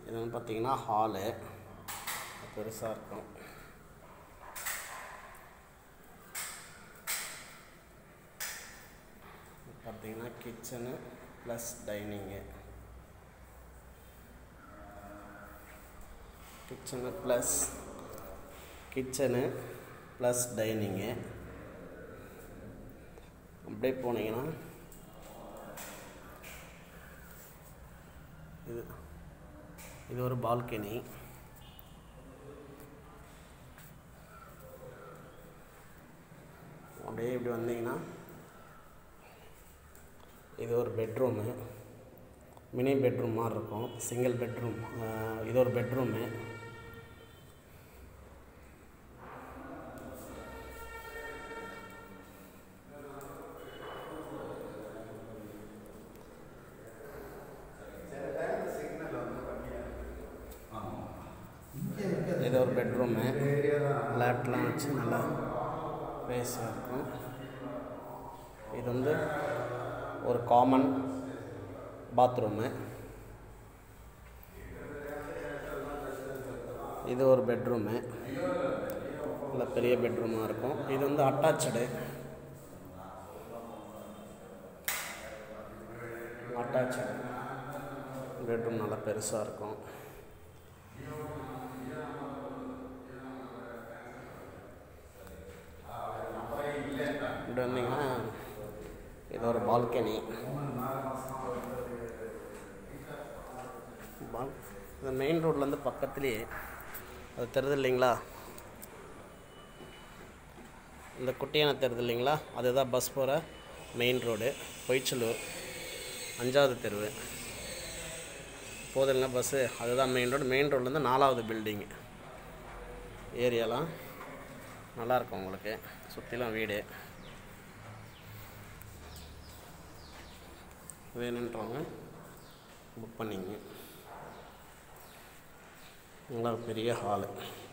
இது வந்து பார்த்தீங்கன்னா ஹாலு பெருசாக இருக்கும் பார்த்தீங்கன்னா kitchen plus dining kitchen plus kitchen plus dining அப்படியே போனீங்கன்னா இது இது ஒரு பால்கனி அப்படியே இப்படி வந்தீங்கன்னா இது ஒரு பெட்ரூமு மினி பெட்ரூம் மாதிரி இருக்கும் சிங்கிள் பெட்ரூம் இது ஒரு பெட்ரூமு இது ஒரு பெட்ரூமு லேட்லாம் வச்சு நல்லா ஸ்பேஸாக இருக்கும் இது வந்து ஒரு காமன் பாத்ரூமு இது ஒரு பெட்ரூமு நல்ல பெரிய பெட்ரூமாக இருக்கும் இது வந்து அட்டாச்சு அட்டாச்சு பெட்ரூம் நல்லா பெருசாக இருக்கும் இப்படி வந்தீங்கன்னா இது ஒரு பால்கனி பால் இந்த மெயின் ரோட்லேருந்து பக்கத்துலேயே அது தெரியுது இல்லைங்களா இந்த குட்டியான தெரியுது இல்லைங்களா அதுதான் பஸ் போகிற மெயின் ரோடு பொய்ச்சலூர் அஞ்சாவது தெருவு போதில்லைனா பஸ்ஸு அதுதான் மெயின் ரோடு மெயின் ரோட்லேருந்து நாலாவது பில்டிங்கு ஏரியாலாம் நல்லாயிருக்கும் உங்களுக்கு சுற்றிலும் வீடு வேணுன்றவங்க புக் பண்ணிங்க நல்லா பெரிய ஹாலு